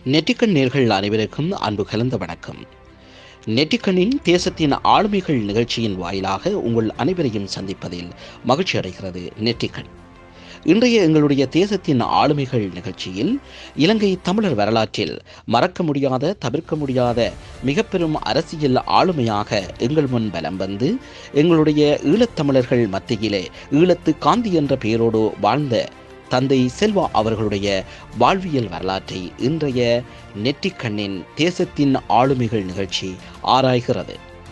நெட்டிக்கண் நேர்கள் அனைவருக்கும் அன்பு கலந்த வணக்கம் நெட்டிக்கண்ணின் தேசத்தின் ஆளுமைகள் நிகழ்ச்சியின் வாயிலாக உங்கள் அனைவரையும் சந்திப்பதில் மகிழ்ச்சி அடைகிறது நெட்டிக்கண் இன்றைய எங்களுடைய தேசத்தின் ஆளுமைகள் நிகழ்ச்சியில் இலங்கை தமிழர் வரலாற்றில் மறக்க முடியாத தவிர்க்க முடியாத மிக பெரும் அரசியல் ஆளுமையாக எங்கள் முன் பலம் வந்து எங்களுடைய ஈழத்தமிழர்கள் மத்தியிலே ஈழத்து காந்தி என்ற பெயரோடு வாழ்ந்த தந்தை செல்வா அவர்களுடைய வாழ்வியல் வரலாற்றை இன்றைய நெற்றிக்கண்ணின் தேசத்தின் ஆளுமைகள் நிகழ்ச்சி ஆராய்கிறது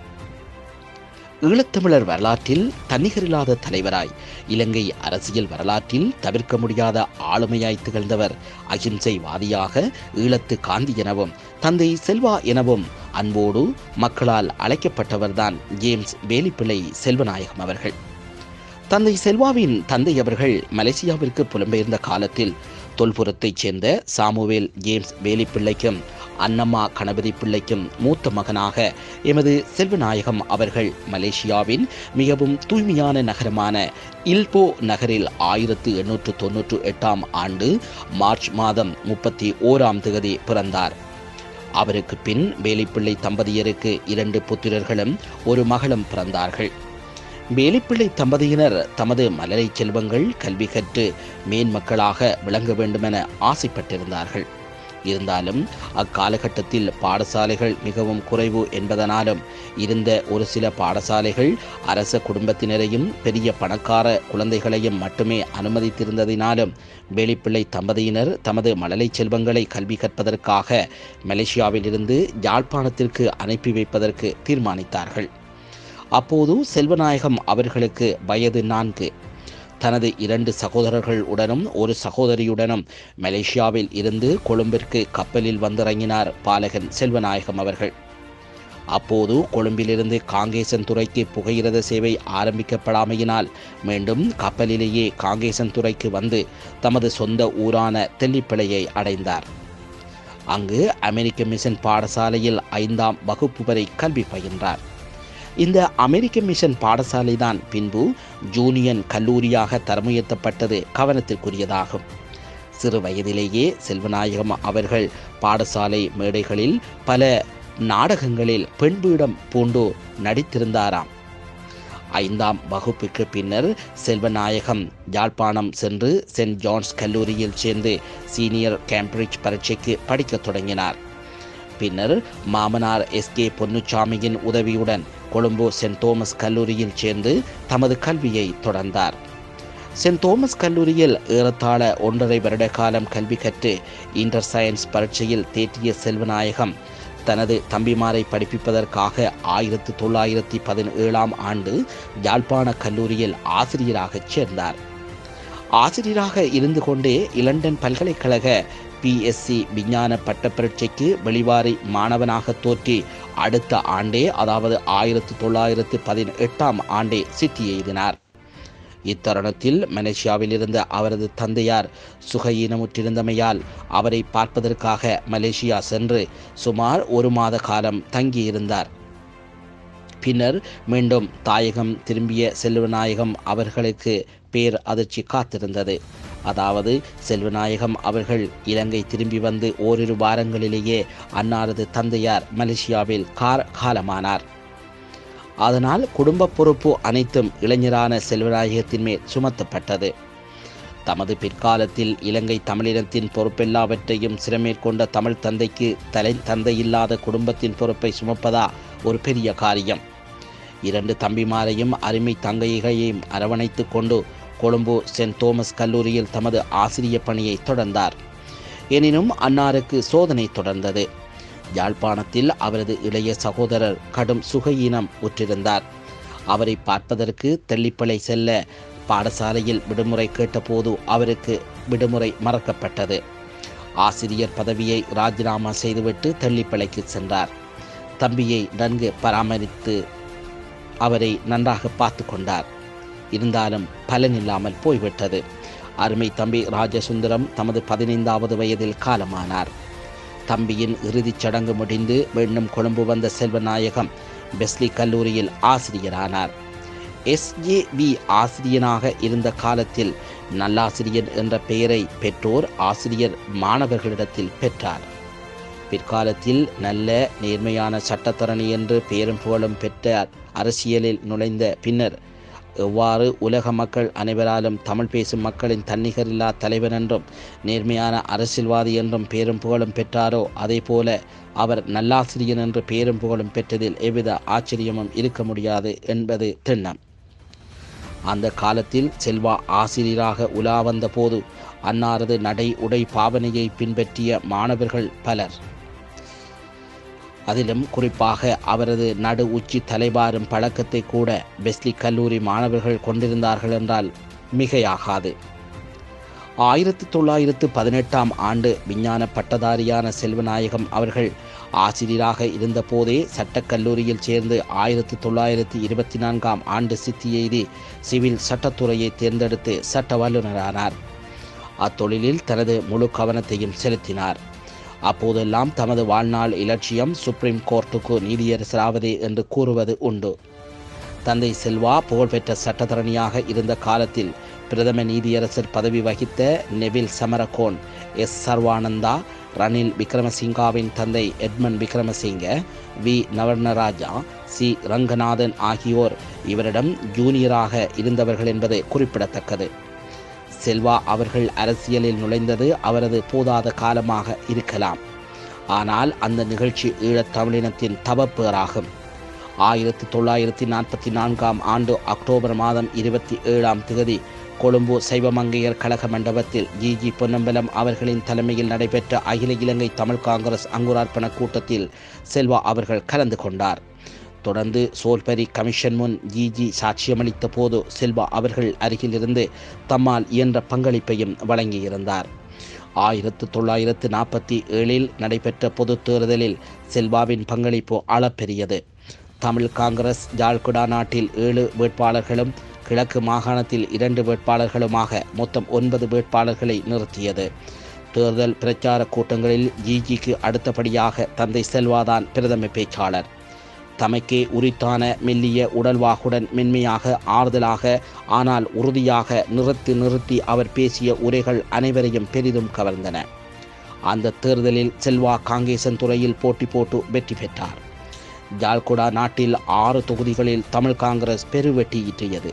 ஈழத்தமிழர் வரலாற்றில் தன்னிகரில்லாத தலைவராய் இலங்கை அரசியல் வரலாற்றில் தவிர்க்க முடியாத ஆளுமையாய் திகழ்ந்தவர் அகிம்சைவாதியாக ஈழத்து காந்தி எனவும் தந்தை செல்வா எனவும் அன்போடு மக்களால் அழைக்கப்பட்டவர்தான் ஜேம்ஸ் வேலிப்பிள்ளை செல்வநாயகம் அவர்கள் தந்தை செல்வாவின் தந்தை அவர்கள் மலேசியாவிற்கு புலம்பெயர்ந்த காலத்தில் தொல்புரத்தைச் சேர்ந்த சாமுவேல் ஜேம்ஸ் வேலிப்பிள்ளைக்கும் அன்னம்மா கணபதி பிள்ளைக்கும் மூத்த மகனாக எமது செல்வநாயகம் அவர்கள் மலேசியாவின் மிகவும் தூய்மையான நகரமான இல்போ நகரில் ஆயிரத்து எண்ணூற்று தொன்னூற்று எட்டாம் ஆண்டு மார்ச் மாதம் முப்பத்தி ஓராம் தேதி பிறந்தார் அவருக்கு பின் வேலிப்பிள்ளை தம்பதியருக்கு இரண்டு புத்திரர்களும் ஒரு மகளும் பிறந்தார்கள் வேலிப்பிள்ளை தம்பதியினர் தமது மலரை செல்வங்கள் கல்வி கற்று மேன்மக்களாக விளங்க வேண்டுமென ஆசைப்பட்டிருந்தார்கள் இருந்தாலும் அக்காலகட்டத்தில் பாடசாலைகள் மிகவும் குறைவு என்பதனாலும் இருந்த ஒரு சில பாடசாலைகள் அரச குடும்பத்தினரையும் பெரிய பணக்கார குழந்தைகளையும் மட்டுமே அனுமதித்திருந்ததினாலும் வேலிப்பிள்ளை தம்பதியினர் தமது மழலை செல்வங்களை கல்வி கற்பதற்காக மலேசியாவிலிருந்து யாழ்ப்பாணத்திற்கு அனுப்பி வைப்பதற்கு தீர்மானித்தார்கள் அப்போது செல்வநாயகம் அவர்களுக்கு வயது நான்கு தனது இரண்டு சகோதரர்கள் உடனும் ஒரு சகோதரியுடனும் மலேசியாவில் இருந்து கொழும்பிற்கு கப்பலில் வந்திறங்கினார் பாலகன் செல்வநாயகம் அவர்கள் அப்போது கொழும்பிலிருந்து காங்கேசன் துறைக்கு புகையிரத சேவை ஆரம்பிக்கப்படாமையினால் மீண்டும் கப்பலிலேயே காங்கேசன் துறைக்கு வந்து தமது சொந்த ஊரான தெல்லிப்பிளையை அடைந்தார் அங்கு அமெரிக்க மிஷன் பாடசாலையில் ஐந்தாம் வகுப்பு வரை கல்வி பயின்றார் இந்த அமெரிக்க மிஷன் பாடசாலை தான் பின்பு ஜூனியன் கல்லூரியாக தரமுயர்த்தப்பட்டது கவனத்திற்குரியதாகும் சிறு வயதிலேயே செல்வநாயகம் அவர்கள் பாடசாலை மேடைகளில் பல நாடகங்களில் பெண்பீடம் பூண்டு நடித்திருந்தாராம் ஐந்தாம் வகுப்புக்கு பின்னர் செல்வநாயகம் யாழ்ப்பாணம் சென்று சென்ட் ஜான்ஸ் கல்லூரியில் சேர்ந்து சீனியர் கேம்பிரிட்ஜ் பரீட்சைக்கு படிக்கத் தொடங்கினார் பின்னர் மாமனார் எஸ் கே பொன்னுச்சாமியின் உதவியுடன் கொழும்பு சென்ட் தோமஸ் கல்லூரியில் சேர்ந்து தமது கல்வியை தொடர்ந்தார் சென்ட் தோமஸ் கல்லூரியில் ஏறத்தாழ ஒன்றரை வருட காலம் கல்வி கற்று இன்டர் சயின்ஸ் பரீட்சையில் தேற்றிய செல்வநாயகம் தனது தம்பிமாரை படிப்பிப்பதற்காக ஆயிரத்தி தொள்ளாயிரத்தி பதினேழாம் ஆண்டு யாழ்ப்பாண கல்லூரியில் ஆசிரியராகச் சேர்ந்தார் ஆசிரியராக இருந்து கொண்டே இலண்டன் பல்கலைக்கழக பிஎஸ்சி விஞ்ஞான பட்டப்பரீட்சைக்கு வெளிவாரி மாணவனாக தோற்றி அடுத்த ஆண்டே அதாவது ஆயிரத்தி தொள்ளாயிரத்து பதினெட்டாம் ஆண்டே சித்தி எய்தினார் இத்தருணத்தில் மலேசியாவில் இருந்த அவரது தந்தையார் சுகையீனமுற்றிருந்தமையால் அவரை பார்ப்பதற்காக மலேசியா சென்று சுமார் ஒரு மாத காலம் தங்கியிருந்தார் பின்னர் மீண்டும் தாயகம் திரும்பிய செல்வநாயகம் அவர்களுக்கு பேர் அதிர்ச்சி காத்திருந்தது அதாவது செல்வநாயகம் அவர்கள் இலங்கை திரும்பி வந்து ஓரிரு வாரங்களிலேயே அன்னாரது தந்தையார் மலேசியாவில் கார் காலமானார் அதனால் குடும்ப பொறுப்பு அனைத்தும் இளைஞரான செல்வநாயகத்தின் மேல் சுமத்தப்பட்டது தமது பிற்காலத்தில் இலங்கை தமிழினத்தின் பொறுப்பெல்லாவற்றையும் சிறமேற்கொண்ட தமிழ் தந்தைக்கு தலை தந்தை இல்லாத குடும்பத்தின் பொறுப்பை சுமப்பதா ஒரு பெரிய காரியம் இரண்டு தம்பிமாரையும் அருமை தங்கையையும் அரவணைத்து கொண்டு கொழும்பு சென்ட் தோமஸ் கல்லூரியில் தமது ஆசிரிய பணியை தொடர்ந்தார் எனினும் அன்னாருக்கு சோதனை தொடர்ந்தது யாழ்ப்பாணத்தில் அவரது இளைய சகோதரர் கடும் சுகையீனம் உற்றிருந்தார் அவரை பார்ப்பதற்கு தெல்லிப்பளை செல்ல பாடசாலையில் விடுமுறை கேட்டபோது அவருக்கு விடுமுறை மறக்கப்பட்டது ஆசிரியர் பதவியை ராஜினாமா செய்துவிட்டு தெல்லிப்பளைக்கு சென்றார் தம்பியை நன்கு பராமரித்து அவரை நன்றாக பார்த்து கொண்டார் இருந்தாலும் பலனில்லாமல் போய்விட்டது அருமை தம்பி ராஜசுந்தரம் தமது பதினைந்தாவது வயதில் காலமானார் தம்பியின் இறுதிச் சடங்கு முடிந்து மீண்டும் கொழும்பு வந்த செல்வநாயகம் பெஸ்லி கல்லூரியில் ஆசிரியரானார் எஸ்ஏவி ஆசிரியனாக இருந்த காலத்தில் நல்லாசிரியர் என்ற பெயரை பெற்றோர் ஆசிரியர் மாணவர்களிடத்தில் பெற்றார் பிற்காலத்தில் நல்ல நேர்மையான சட்டத்தரணி என்று பெயரும் புகழும் பெற்ற அரசியலில் நுழைந்த பின்னர் எவ்வாறு உலக மக்கள் அனைவராலும் தமிழ் பேசும் மக்களின் தன்னிகரில்லா தலைவர் என்றும் நேர்மையான அரசியல்வாதி என்றும் பேரும் புகழும் பெற்றாரோ அதேபோல அவர் நல்லாசிரியர் என்று பேரும் புகழும் பெற்றதில் எவ்வித ஆச்சரியமும் இருக்க முடியாது என்பது திண்ணம் அந்த காலத்தில் செல்வா ஆசிரியராக உலா வந்த போது அன்னாரது நடை உடை பாவனையை பின்பற்றிய மாணவர்கள் பலர் அதிலும் குறிப்பாக அவரது நடு உச்சி தலைபாரும் பழக்கத்தை கூட பெஸ்லி கல்லூரி மாணவர்கள் கொண்டிருந்தார்கள் என்றால் மிகையாகாது ஆயிரத்தி தொள்ளாயிரத்து பதினெட்டாம் ஆண்டு விஞ்ஞான பட்டதாரியான செல்வநாயகம் அவர்கள் ஆசிரியராக இருந்தபோதே சட்டக்கல்லூரியில் சேர்ந்து ஆயிரத்தி தொள்ளாயிரத்தி இருபத்தி நான்காம் ஆண்டு சித்தி எய்தி சிவில் சட்டத்துறையை தேர்ந்தெடுத்து சட்ட வல்லுநரானார் அத்தொழிலில் தனது முழு கவனத்தையும் செலுத்தினார் அப்போதெல்லாம் தமது வாழ்நாள் இலட்சியம் சுப்ரீம் கோர்ட்டுக்கு நீதியரசராவதே என்று கூறுவது உண்டு தந்தை செல்வா புகழ்பெற்ற சட்டத்தரணியாக இருந்த காலத்தில் பிரதம நீதியரசர் பதவி வகித்த நெவில் சமரகோன் எஸ் சர்வானந்தா ரணில் விக்ரமசிங்காவின் தந்தை Edmund Wickremesinghe V Navaratnarajah C Ranganathan ஆகியோர் இவரிடம் ஜூனியராக இருந்தவர்கள் என்பது குறிப்பிடத்தக்கது செல்வா அவர்கள் அரசியலில் நுழைந்தது அவரது போதாத காலமாக இருக்கலாம் ஆனால் அந்த நிகழ்ச்சி ஈழத் தமிழினத்தின் தவப்பேறாகும் ஆயிரத்தி தொள்ளாயிரத்தி நாற்பத்தி நான்காம் ஆண்டு அக்டோபர் மாதம் இருபத்தி ஏழாம் திகதி கொழும்பு சைவமங்கையர் கழக மண்டபத்தில் ஜி ஜி பொன்னம்பலம் அவர்களின் தலைமையில் நடைபெற்ற அகில இலங்கை தமிழ் காங்கிரஸ் அங்குரார்ப்பண கூட்டத்தில் செல்வா அவர்கள் கலந்து கொண்டார் தொடர்ந்து சோல்பரி கமிஷன் முன் ஜிஜி சாட்சியமளித்த போது செல்வா அவர்கள் அருகிலிருந்து தம்மால் இயன்ற பங்களிப்பையும் வழங்கியிருந்தார் ஆயிரத்து தொள்ளாயிரத்து நாற்பத்தி ஏழில் நடைபெற்ற பொதுத் தேர்தலில் செல்வாவின் பங்களிப்பு அளப்பெரியது தமிழ் காங்கிரஸ் ஜாழ்குடா நாட்டில் ஏழு வேட்பாளர்களும் கிழக்கு மாகாணத்தில் இரண்டு வேட்பாளர்களுமாக மொத்தம் ஒன்பது வேட்பாளர்களை நிறுத்தியது தேர்தல் பிரச்சார கூட்டங்களில் ஜிஜிக்கு அடுத்தபடியாக தந்தை செல்வாதான் பிரதம பேச்சாளர் தமக்கே உரித்தான மெல்லிய உடல்வாகுடன் மென்மையாக ஆறுதலாக ஆனால் உறுதியாக நிறுத்தி நிறுத்தி அவர் பேசிய உரைகள் அனைவரையும் பெரிதும் கவர்ந்தன அந்த தேர்தலில் செல்வா காங்கேசன் துறையில் போட்டி போட்டு வெற்றி பெற்றார் ஜால்குடா நாட்டில் ஆறு தொகுதிகளில் தமிழ் காங்கிரஸ் பெருவெட்டியிற்றியது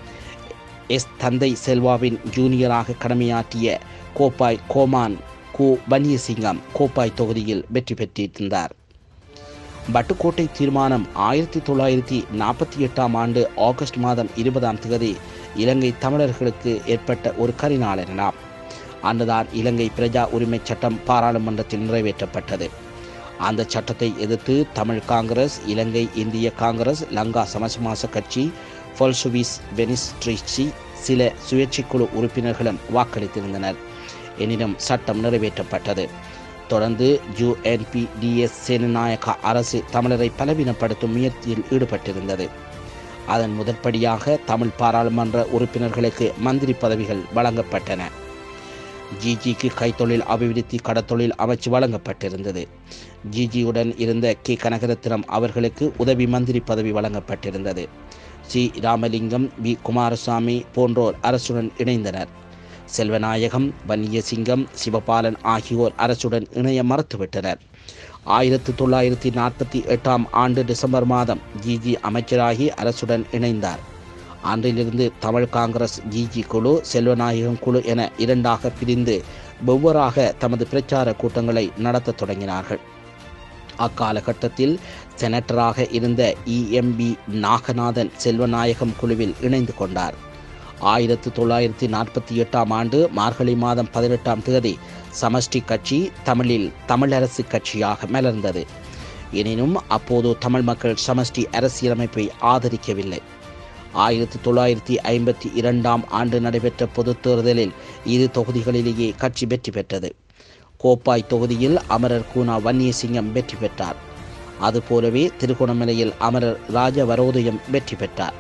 எஸ் தந்தை செல்வாவின் ஜூனியராக கடமையாற்றிய கோப்பாய் கோமான் கு பன்யசிங்கம் கோப்பாய் தொகுதியில் வெற்றி பெற்றிருந்தார் பட்டுக்கோட்டை தீர்மானம் ஆயிரத்தி தொள்ளாயிரத்தி நாற்பத்தி எட்டாம் ஆண்டு ஆகஸ்ட் மாதம் இருபதாம் தேதி இலங்கை தமிழர்களுக்கு ஏற்பட்ட ஒரு கரிநாள் எனலாம் அன்றுதான் இலங்கை பிரஜா உரிமை சட்டம் பாராளுமன்றத்தில் நிறைவேற்றப்பட்டது அந்த சட்டத்தை எதிர்த்து தமிழ் காங்கிரஸ் இலங்கை இந்திய காங்கிரஸ் லங்கா சமசமாச கட்சி பொல்சுவிஸ் வெனிஸ்ட்ரிச்சி சில சுயேட்சைக்குழு உறுப்பினர்களும் வாக்களித்திருந்தனர் எனினும் சட்டம் நிறைவேற்றப்பட்டது தொடர்ந்து யுஎன்பி டிஎஸ் சேனநாயக அரசு தமிழரை பலவீனப்படுத்தும் முயற்சியில் ஈடுபட்டிருந்தது அதன் முதற்படியாக தமிழ் பாராளுமன்ற உறுப்பினர்களுக்கு மந்திரி பதவிகள் வழங்கப்பட்டன ஜிஜிக்கு கைத்தொழில் அபிவிருத்தி கடத்தொழில் அமைச்சு வழங்கப்பட்டிருந்தது ஜிஜியுடன் இருந்த கே கனகரத்னம் அவர்களுக்கு உதவி மந்திரி பதவி வழங்கப்பட்டிருந்தது சி ராமலிங்கம் வி குமாரசாமி போன்றோர் அரசுடன் இணைந்தனர் செல்வநாயகம் வன்னியசிங்கம் சிவபாலன் ஆகியோர் அரசுடன் இணைய மறுத்துவிட்டனர் ஆயிரத்தி தொள்ளாயிரத்தி நாற்பத்தி எட்டாம் ஆண்டு டிசம்பர் மாதம் ஜிஜி அமைச்சராகி அரசுடன் இணைந்தார் அன்றிலிருந்து தமிழ் காங்கிரஸ் ஜிஜி குழு செல்வநாயகம் குழு என இரண்டாக பிரிந்து வெவ்வேறாக தமது பிரச்சார கூட்டங்களை நடத்தத் தொடங்கினார்கள் அக்காலகட்டத்தில் செனட்டராக இருந்த இஎம்பி நாகநாதன் செல்வநாயகம் குழுவில் இணைந்து கொண்டார் ஆயிரத்தி தொள்ளாயிரத்தி நாற்பத்தி எட்டாம் ஆண்டு மார்கழி மாதம் பதினெட்டாம் தேதி சமஷ்டி கட்சி தமிழில் தமிழரசு கட்சியாக மலர்ந்தது எனினும் அப்போது தமிழ் மக்கள் சமஷ்டி அரசியலமைப்பை ஆதரிக்கவில்லை ஆயிரத்தி தொள்ளாயிரத்தி ஐம்பத்தி இரண்டாம் ஆண்டு நடைபெற்ற பொதுத் தேர்தலில் இரு தொகுதிகளிலேயே கட்சி வெற்றி பெற்றது கோப்பாய் தொகுதியில் அமரர் கூனா வன்னியசிங்கம் வெற்றி பெற்றார் அதுபோலவே திருகோணமலையில் அமரர் ராஜவரோதயம் வெற்றி பெற்றார்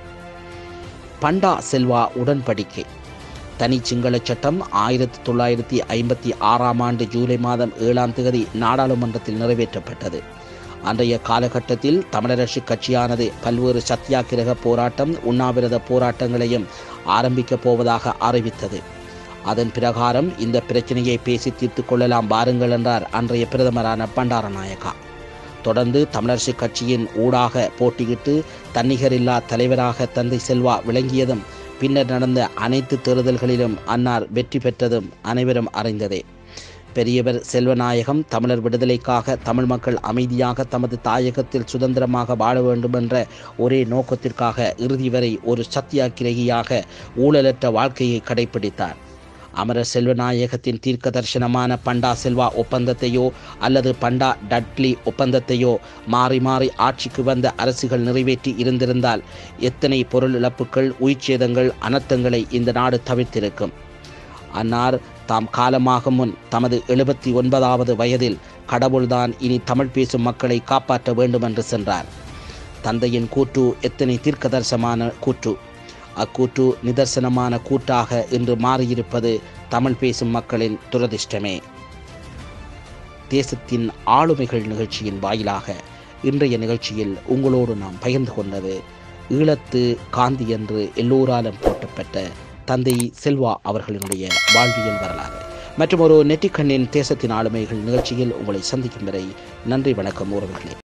பண்டா செல்வா உடன்படிக்கை தனி சிங்கள சட்டம் ஆயிரத்தி தொள்ளாயிரத்தி ஐம்பத்தி ஆறாம் ஆண்டு ஜூலை மாதம் ஏழாம் தேதி நாடாளுமன்றத்தில் நிறைவேற்றப்பட்டது அன்றைய காலகட்டத்தில் தமிழரசு கட்சியானது பல்வேறு சத்தியாகிரக போராட்டம் உண்ணாவிரத போராட்டங்களையும் ஆரம்பிக்கப் போவதாக அறிவித்தது அதன் பிரகாரம் இந்த பிரச்சனையை பேசி தீர்த்து கொள்ளலாம் பாருங்கள் என்றார் அன்றைய பிரதமரான பண்டாரநாயகா தொடர்ந்து தமிழரசு கட்சியின் ஊடாக போட்டியிட்டு தன்னிகரில்லா தலைவராக தந்தை செல்வா விளங்கியதும் பின்னர் நடந்த அனைத்து தேர்தல்களிலும் அன்னார் வெற்றி பெற்றதும் அனைவரும் அறிந்ததே பெரியவர் செல்வநாயகம் தமிழர் விடுதலைக்காக தமிழ் மக்கள் அமைதியாக தமது தாயகத்தில் சுதந்திரமாக வாழ வேண்டும் என்ற ஒரே நோக்கத்திற்காக இறுதி வரை ஒரு சத்தியாக்கிரகியாக ஊழலற்ற வாழ்க்கையை கடைபிடித்தார் அமரர் செல்வநாயகத்தின் தீர்க்க தரிசனமான பண்டா செல்வா ஒப்பந்தத்தையோ அல்லது பண்டா டட்லி ஒப்பந்தத்தையோ மாறி மாறி ஆட்சிக்கு வந்த அரசுகள் நிறைவேற்றி இருந்திருந்தால் எத்தனை பொருள் இழப்புகள் உயிர்ச்சேதங்கள் அனர்த்தங்களை இந்த நாடு தவிர்த்திருக்கும் அன்னார் தாம் காலமாக முன் தமது எழுபத்தி ஒன்பதாவது வயதில் கடவுள்தான் இனி தமிழ் பேசும் மக்களை காப்பாற்ற வேண்டும் என்று சென்றார் தந்தையின் கூற்று எத்தனை தீர்க்கதர்சமான கூற்று அக்கூற்று நிதர்சனமான கூற்றாக இன்று மாறியிருப்பது தமிழ் பேசும் மக்களின் துரதிர்ஷ்டமே தேசத்தின் ஆளுமைகள் நிகழ்ச்சியின் வாயிலாக இன்றைய நிகழ்ச்சியில் உங்களோடு நாம் பகிர்ந்து கொண்டது ஈழத்து காந்தி என்று எல்லோராலும் போற்றப்பட்ட தந்தை செல்வா அவர்களினுடைய வாழ்வியல் வரலாறு மற்றும் ஒரு நெற்றிக்கண்ணின் தேசத்தின் ஆளுமைகள் நிகழ்ச்சியில் உங்களை சந்திக்கும் வரை நன்றி வணக்கம் உறவுகளே